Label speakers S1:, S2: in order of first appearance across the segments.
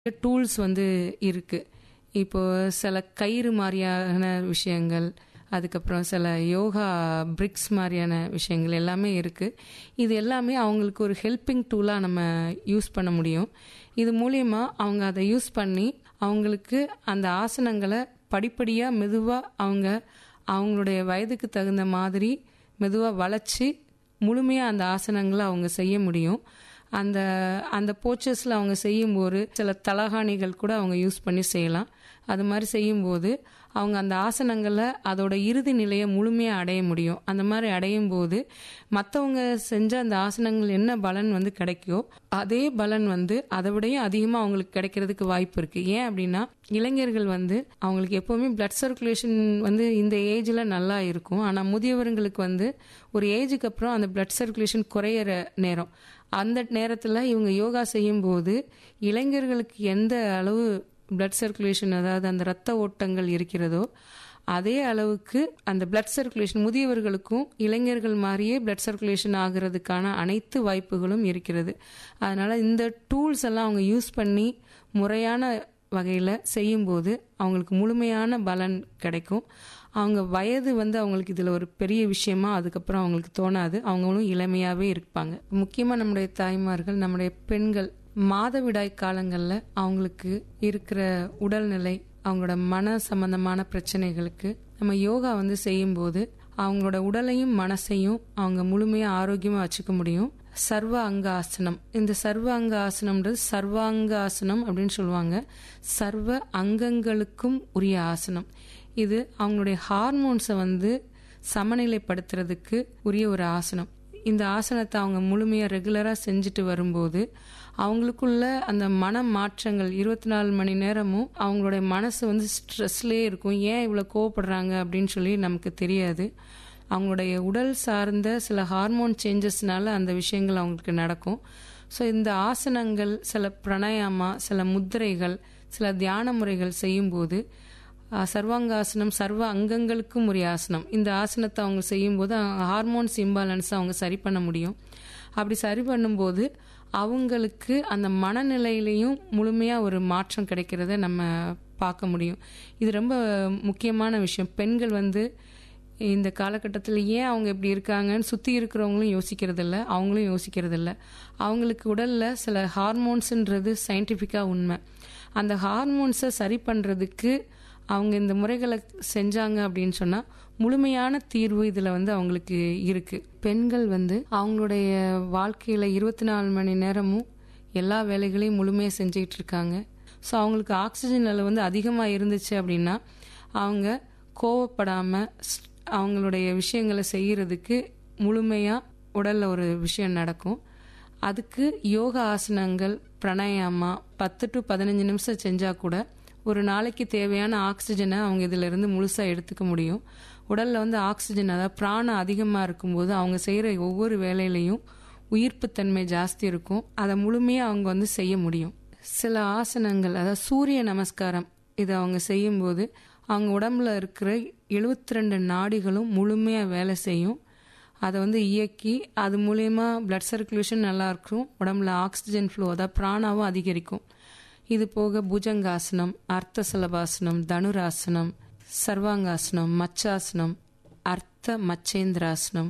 S1: tools வந்து இருக்கு இப்போ சில கயிறு மாதிரியான விஷயங்கள் அதுக்கப்புறம் சில யோகா பிரிக்ஸ் மாதிரியான விஷயங்கள் எல்லாமே இருக்கு இது எல்லாமே அவங்களுக்கு ஒரு ஹெல்பிங் டூலாக நம்ம யூஸ் பண்ண முடியும் இது மூலியமா அவங்க அதை யூஸ் பண்ணி அவங்களுக்கு அந்த ஆசனங்களை படிப்படியாக மெதுவாக அவங்க அவங்களுடைய வயதுக்கு தகுந்த மாதிரி மெதுவாக வளைச்சி முழுமையாக அந்த ஆசனங்களை அவங்க செய்ய முடியும் அந்த அந்த போச்சஸில் அவங்க செய்யும்போது சில தலகாணிகள் கூட அவங்க யூஸ் பண்ணி செய்யலாம் அது மாதிரி செய்யும்போது அவங்க அந்த ஆசனங்களை அதோட இறுதி நிலையை முழுமையாக அடைய முடியும் அந்த மாதிரி அடையும் போது மற்றவங்க செஞ்ச அந்த ஆசனங்கள் என்ன பலன் வந்து கிடைக்கோ அதே பலன் வந்து அதை விடையும் அதிகமாக அவங்களுக்கு கிடைக்கிறதுக்கு வாய்ப்பு இருக்கு ஏன் அப்படின்னா இளைஞர்கள் வந்து அவங்களுக்கு எப்போவுமே பிளட் சர்க்குலேஷன் வந்து இந்த ஏஜில் நல்லா இருக்கும் ஆனால் முதியவர்களுக்கு வந்து ஒரு ஏஜுக்கு அப்புறம் அந்த பிளட் சர்க்குலேஷன் குறையிற நேரம் அந்த நேரத்தில் இவங்க யோகா செய்யும்போது இளைஞர்களுக்கு எந்த அளவு பிளட் சர்க்குலேஷன் அதாவது அந்த ரத்த ஓட்டங்கள் இருக்கிறதோ அதே அளவுக்கு அந்த பிளட் சர்க்குலேஷன் முதியவர்களுக்கும் இளைஞர்கள் மாதிரியே பிளட் சர்க்குலேஷன் ஆகிறதுக்கான அனைத்து வாய்ப்புகளும் இருக்கிறது அதனால இந்த டூல்ஸ் எல்லாம் அவங்க யூஸ் பண்ணி முறையான வகையில் செய்யும்போது அவங்களுக்கு முழுமையான பலன் கிடைக்கும் அவங்க வயது வந்து அவங்களுக்கு இதில் ஒரு பெரிய விஷயமா அதுக்கப்புறம் அவங்களுக்கு தோணாது அவங்களும் இளமையாகவே இருப்பாங்க முக்கியமாக நம்முடைய தாய்மார்கள் நம்முடைய பெண்கள் மாதவிடாய் காலங்களில் அவங்களுக்கு இருக்கிற உடல்நிலை அவங்களோட மன சம்பந்தமான பிரச்சனைகளுக்கு நம்ம யோகா வந்து செய்யும்போது அவங்களோட உடலையும் மனசையும் அவங்க முழுமையாக ஆரோக்கியமாக வச்சுக்க முடியும் சர்வ அங்க ஆசனம் இந்த சர்வ அங்க ஆசனம்ன்றது சர்வாங்க ஆசனம் அப்படின்னு சொல்லுவாங்க சர்வ அங்கங்களுக்கும் உரிய ஆசனம் இது அவங்களுடைய ஹார்மோன்ஸை வந்து சமநிலைப்படுத்துறதுக்கு உரிய ஒரு ஆசனம் இந்த ஆசனத்தை அவங்க முழுமையாக ரெகுலராக செஞ்சுட்டு வரும்போது அவங்களுக்குள்ள அந்த மன மாற்றங்கள் இருபத்தி நாலு மணி நேரமும் அவங்களுடைய மனசு வந்து ஸ்ட்ரெஸ்லேயே இருக்கும் ஏன் இவ்வளோ கோவப்படுறாங்க அப்படின்னு சொல்லி நமக்கு தெரியாது அவங்களுடைய உடல் சார்ந்த சில ஹார்மோன் சேஞ்சஸ்னால அந்த விஷயங்கள் அவங்களுக்கு நடக்கும் ஸோ இந்த ஆசனங்கள் சில பிரணயாமா சில முத்திரைகள் சில தியான முறைகள் செய்யும்போது சர்வாங்காசனம் சர்வ அங்கங்களுக்கும் உரிய ஆசனம் இந்த ஆசனத்தை அவங்க செய்யும்போது ஹார்மோன்ஸ் இம்பாலன்ஸை அவங்க சரி பண்ண முடியும் அப்படி சரி பண்ணும்போது அவங்களுக்கு அந்த மனநிலையிலையும் முழுமையாக ஒரு மாற்றம் கிடைக்கிறத நம்ம பார்க்க முடியும் இது ரொம்ப முக்கியமான விஷயம் பெண்கள் வந்து இந்த காலகட்டத்தில் ஏன் அவங்க இப்படி இருக்காங்கன்னு சுற்றி இருக்கிறவங்களும் யோசிக்கிறது இல்லை அவங்களும் யோசிக்கிறது இல்லை அவங்களுக்கு உடலில் சில ஹார்மோன்ஸுன்றது சயின்டிஃபிக்காக உண்மை அந்த ஹார்மோன்ஸை சரி பண்ணுறதுக்கு அவங்க இந்த முறைகளை செஞ்சாங்க அப்படின்னு சொன்னால் முழுமையான தீர்வு இதில் வந்து அவங்களுக்கு இருக்குது பெண்கள் வந்து அவங்களுடைய வாழ்க்கையில் இருபத்தி நாலு மணி நேரமும் எல்லா வேலைகளையும் முழுமையாக செஞ்சுக்கிட்டு இருக்காங்க ஸோ அவங்களுக்கு ஆக்சிஜன் அளவு வந்து அதிகமாக இருந்துச்சு அப்படின்னா அவங்க கோவப்படாமல் அவங்களுடைய விஷயங்களை செய்கிறதுக்கு முழுமையாக உடலில் ஒரு விஷயம் நடக்கும் அதுக்கு யோகா ஆசனங்கள் பிரணயாமா பத்து டு பதினஞ்சு நிமிஷம் செஞ்சால் கூட ஒரு நாளைக்கு தேவையான ஆக்சிஜனை அவங்க இதிலிருந்து முழுசாக எடுத்துக்க முடியும் உடலில் வந்து ஆக்சிஜன் அதாவது பிராணம் அதிகமாக இருக்கும்போது அவங்க செய்கிற ஒவ்வொரு வேலையிலையும் உயிர்ப்புத்தன்மை ஜாஸ்தி இருக்கும் அதை முழுமையாக அவங்க வந்து செய்ய முடியும் சில ஆசனங்கள் அதாவது சூரிய நமஸ்காரம் இதை அவங்க செய்யும்போது அவங்க உடம்புல இருக்கிற எழுபத்தி ரெண்டு நாடிகளும் முழுமையாக வேலை செய்யும் அதை வந்து இயக்கி அது மூலயமா பிளட் சர்க்குலேஷன் நல்லா இருக்கும் உடம்புல ஆக்சிஜன் ஃப்ளோ அதாவது பிராணாவும் அதிகரிக்கும் இது போக புஜங்காசனம் அர்த்த சலபாசனம் தனுராசனம் சர்வாங்காசனம் மச்சாசனம் அர்த்த மச்சேந்திராசனம்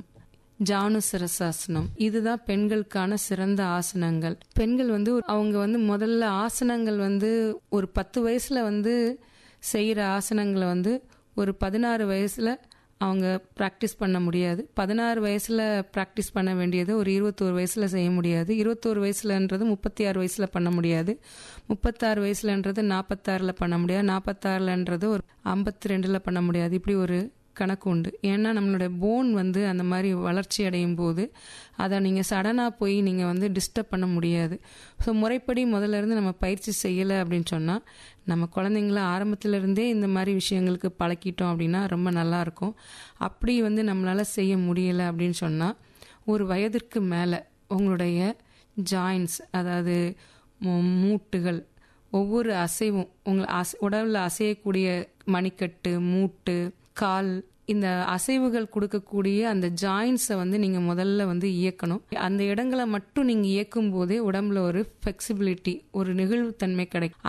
S1: ஜானுசரசாசனம் இதுதான் பெண்களுக்கான சிறந்த ஆசனங்கள் பெண்கள் வந்து அவங்க வந்து முதல்ல ஆசனங்கள் வந்து ஒரு பத்து வயசுல வந்து செய்கிற ஆசனங்களை வந்து ஒரு பதினாறு வயசுல அவங்க ப்ராக்டிஸ் பண்ண முடியாது பதினாறு வயசுல ப்ராக்டிஸ் பண்ண வேண்டியது ஒரு இருபத்தோரு வயசுல செய்ய முடியாது இருபத்தோரு வயசுலன்றது முப்பத்தி ஆறு வயசுல பண்ண முடியாது முப்பத்தாறு வயசுலன்றது நாற்பத்தாறுல பண்ண முடியாது நாற்பத்தாறுலன்றது ஒரு ஐம்பத்தி ரெண்டுல பண்ண முடியாது இப்படி ஒரு கணக்கு உண்டு ஏன்னா நம்மளுடைய போன் வந்து அந்த மாதிரி வளர்ச்சி அடையும் போது அதை நீங்கள் சடனாக போய் நீங்கள் வந்து டிஸ்டர்ப் பண்ண முடியாது ஸோ முறைப்படி முதல்ல இருந்து நம்ம பயிற்சி செய்யலை அப்படின்னு சொன்னால் நம்ம குழந்தைங்கள ஆரம்பத்திலிருந்தே இந்த மாதிரி விஷயங்களுக்கு பழக்கிட்டோம் அப்படின்னா ரொம்ப நல்லாயிருக்கும் அப்படி வந்து நம்மளால் செய்ய முடியலை அப்படின்னு சொன்னால் ஒரு வயதிற்கு மேலே உங்களுடைய ஜாயின்ஸ் அதாவது மூட்டுகள் ஒவ்வொரு அசைவும் உங்களை அசை உடலில் அசையக்கூடிய மணிக்கட்டு மூட்டு கால் இந்த அசைவுகள் கொடுக்கக்கூடிய அந்த ஜாயின்ஸை வந்து நீங்கள் முதல்ல வந்து இயக்கணும் அந்த இடங்களை மட்டும் நீங்கள் இயக்கும் போதே உடம்புல ஒரு ஃப்ளெக்சிபிலிட்டி ஒரு நெகிழ்வுத்தன்மை கிடைக்கும்